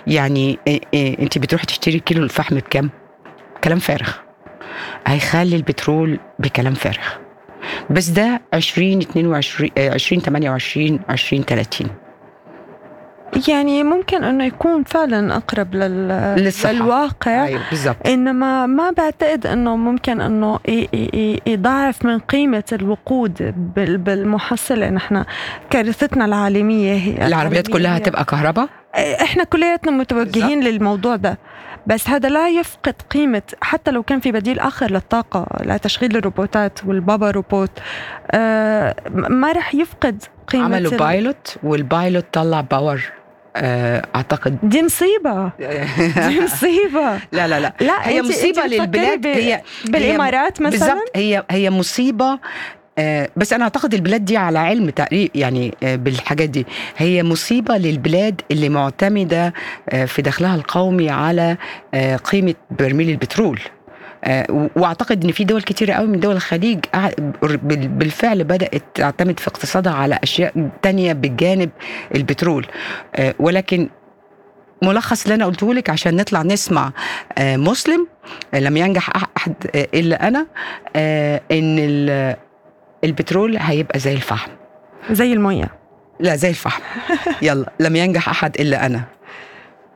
يعني إيه إيه انت بتروحي تشتري كيلو الفحم بكام كلام فارغ هيخلي البترول بكلام فارغ بس ده 2022 آه، 2028 2030 يعني ممكن انه يكون فعلا اقرب لل... للصحة. للواقع ايوه بالظبط انما ما بعتقد انه ممكن انه ي- ي- ي- يضاعف من قيمه الوقود بال- بالمحصله نحن كارثتنا العالميه هي العربيات كلها العالمية. هتبقى كهرباء احنا كلياتنا متوجهين للموضوع ده بس هذا لا يفقد قيمة حتى لو كان في بديل آخر للطاقة لتشغيل الروبوتات والبابا روبوت آه ما رح يفقد قيمة عملوا ال- بايلوت والبايلوت طلع باور آه، اعتقد دي مصيبة دي مصيبة لا لا لا لا هي أنت- مصيبة أنت بتفكري للبلاد ب- هي بالإمارات مثلا بالظبط هي هي مصيبه آه، بس انا اعتقد البلاد دي على علم تقريب يعني آه، بالحاجات دي هي مصيبه للبلاد اللي معتمده آه، في دخلها القومي على آه، قيمه برميل البترول آه، و- واعتقد ان في دول كتيره قوي من دول الخليج قاع- بال- بالفعل بدات تعتمد في اقتصادها على اشياء تانية بجانب البترول آه، ولكن ملخص اللي انا قلته لك عشان نطلع نسمع آه، مسلم آه، لم ينجح أح- احد آه، الا انا آه، ان ال- البترول هيبقى زي الفحم زي المية لا زي الفحم يلا لم ينجح احد الا انا